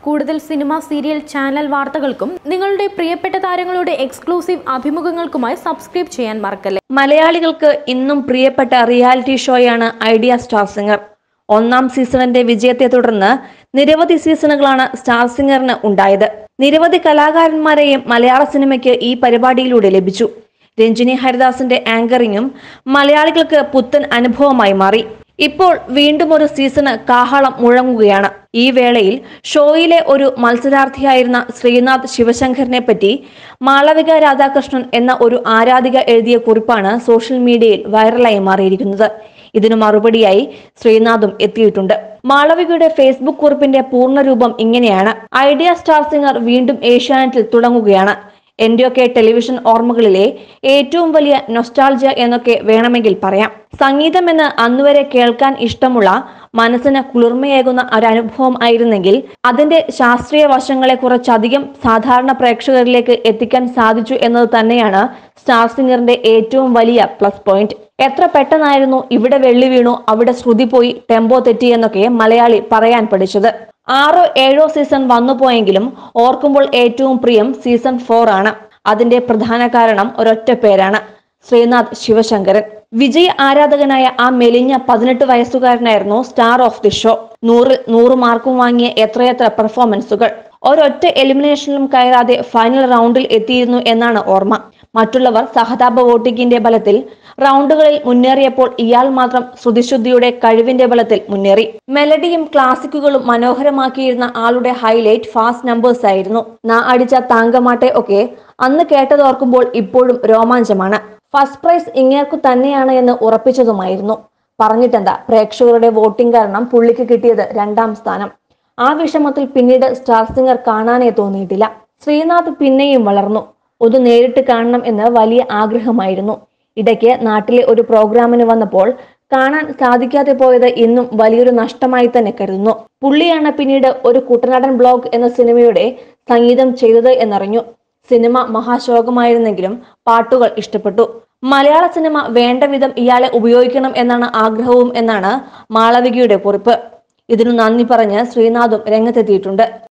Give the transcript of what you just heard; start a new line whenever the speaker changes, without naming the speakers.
കൂടുതൽ cinema serial channel വാർത്തകൾക്കും നിങ്ങളുടെ പ്രിയപ്പെട്ട താരങ്ങളുടെ എക്സ്ക്ലൂസീവ് അഭിമുഖങ്ങൾക്കുമായി സബ്സ്ക്രൈബ് ചെയ്യാൻ മറക്കല്ലേ
മലയാളികൾക്ക് ഇന്നും പ്രിയപ്പെട്ട റിയാലിറ്റി ഷോയാണ് ഐഡിയ സ്റ്റാർ സിംഗർ ഒന്നാം സീസണിന്റെ വിജയത്തെ തുടർന്ന് നിരവധി സീസണുകളാണ് സ്റ്റാർ സിംഗറിന് ഉണ്ടായത് നിരവധി കലാകാരന്മാരെയും മലയാള സിനിമയ്ക്ക് ഈ പരിപാടിയിലൂടെ ലഭിച്ചു രഞ്ജിനി ഹരിദാസിന്റെ ആങ്കറിങ്ങും മലയാളികൾക്ക് പുത്തൻ അനുഭവമായി മാറി ഇപ്പോൾ വീണ്ടും ഒരു സീസണ് കാഹളം മുഴങ്ങുകയാണ് ഈ വേളയിൽ ഷോയിലെ ഒരു മത്സരാർത്ഥിയായിരുന്ന ശ്രീനാഥ് ശിവശങ്കറിനെ പറ്റി മാളവിക രാധാകൃഷ്ണൻ എന്ന ഒരു ആരാധിക എഴുതിയ കുറിപ്പാണ് സോഷ്യൽ മീഡിയയിൽ വൈറലായി മാറിയിരിക്കുന്നത് ഇതിനു മറുപടിയായി ശ്രീനാഥും എത്തിയിട്ടുണ്ട് മാളവികയുടെ ഫേസ്ബുക്ക് കുറിപ്പിന്റെ പൂർണ്ണരൂപം ഇങ്ങനെയാണ് ഐഡിയ സ്റ്റാർ സിംഗർ വീണ്ടും ഏഷ്യാനെറ്റിൽ തുടങ്ങുകയാണ് എന്റെയൊക്കെ ടെലിവിഷൻ ഓർമ്മകളിലെ ഏറ്റവും വലിയ നൊസ്റ്റാൾജിയ എന്നൊക്കെ വേണമെങ്കിൽ പറയാം സംഗീതം എന്ന് അന്നുവരെ കേൾക്കാൻ ഇഷ്ടമുള്ള മനസ്സിന് കുളിർമയേകുന്ന ഒരനുഭവം ആയിരുന്നെങ്കിൽ അതിന്റെ ശാസ്ത്രീയ വശങ്ങളെ കുറച്ചധികം സാധാരണ പ്രേക്ഷകരിലേക്ക് എത്തിക്കാൻ സാധിച്ചു എന്നത് തന്നെയാണ് സ്റ്റാർ സിംഗറിന്റെ ഏറ്റവും വലിയ പ്ലസ് പോയിന്റ് എത്ര പെട്ടെന്നായിരുന്നു ഇവിടെ വെള്ളി വീണു അവിടെ ശ്രുതി പോയി ടെമ്പോ തെറ്റി എന്നൊക്കെ മലയാളി പറയാൻ പഠിച്ചത് ആറോ ഏഴോ സീസൺ വന്നുപോയെങ്കിലും ഓർക്കുമ്പോൾ ഏറ്റവും പ്രിയം സീസൺ ഫോർ ആണ് അതിന്റെ പ്രധാന കാരണം ഒരൊറ്റ പേരാണ് ശ്രീനാഥ് ശിവശങ്കരൻ വിജയ് ആരാധകനായ ആ മെലിഞ്ഞ പതിനെട്ട് വയസ്സുകാരനായിരുന്നു സ്റ്റാർ ഓഫ് ദി ഷോ നൂറിൽ നൂറ് മാർക്കും വാങ്ങിയ എത്രയെത്ര പെർഫോമൻസുകൾ ഒരൊറ്റ എലിമിനേഷനിലും കയറാതെ ഫൈനൽ റൗണ്ടിൽ എത്തിയിരുന്നു എന്നാണ് ഓർമ്മ മറ്റുള്ളവർ സഹതാപ വോട്ടിംഗിന്റെ ബലത്തിൽ റൗണ്ടുകളിൽ മുന്നേറിയപ്പോൾ ഇയാൾ മാത്രം ശ്രുതിശുദ്ധിയുടെ കഴിവിന്റെ ബലത്തിൽ മുന്നേറി മെലഡിയും ക്ലാസിക്കുകളും മനോഹരമാക്കിയിരുന്ന ആളുടെ ഹൈലൈറ്റ് ഫാസ്റ്റ് നമ്പേഴ്സ് ആയിരുന്നു നാ അടിച്ച താങ്കമാട്ടെ ഒക്കെ അന്ന് കേട്ടതോർക്കുമ്പോൾ ഇപ്പോഴും രോമാഞ്ചമാണ് ഫസ്റ്റ് പ്രൈസ് ഇങ്ങേർക്കു തന്നെയാണ് എന്ന് ഉറപ്പിച്ചതുമായിരുന്നു പറഞ്ഞിട്ടെന്താ പ്രേക്ഷകരുടെ വോട്ടിംഗ് കാരണം പുള്ളിക്ക് കിട്ടിയത് രണ്ടാം സ്ഥാനം ആ വിഷമത്തിൽ പിന്നീട് സ്റ്റാർ സിംഗർ കാണാനേ തോന്നിയിട്ടില്ല ശ്രീനാഥ് പിന്നെയും വളർന്നു ഒന്ന് നേരിട്ട് കാണണം എന്ന് വലിയ ആഗ്രഹമായിരുന്നു ഇടയ്ക്ക് നാട്ടിലെ ഒരു പ്രോഗ്രാമിന് വന്നപ്പോൾ കാണാൻ സാധിക്കാതെ പോയത് ഇന്നും വലിയൊരു നഷ്ടമായി തന്നെ കരുതുന്നു പുള്ളിയാണ് പിന്നീട് ഒരു കുട്ടനാടൻ ബ്ലോഗ് എന്ന സിനിമയുടെ സംഗീതം ചെയ്തത് എന്നറിഞ്ഞു സിനിമ മഹാശോകമായിരുന്നെങ്കിലും പാട്ടുകൾ ഇഷ്ടപ്പെട്ടു മലയാള സിനിമ വേണ്ട വിധം ഇയാളെ ഉപയോഗിക്കണം എന്നാണ് ആഗ്രഹവും എന്നാണ് മാളവികയുടെ കുറിപ്പ് ഇതിനു നന്ദി പറഞ്ഞ് ശ്രീനാഥും രംഗത്തെത്തിയിട്ടുണ്ട്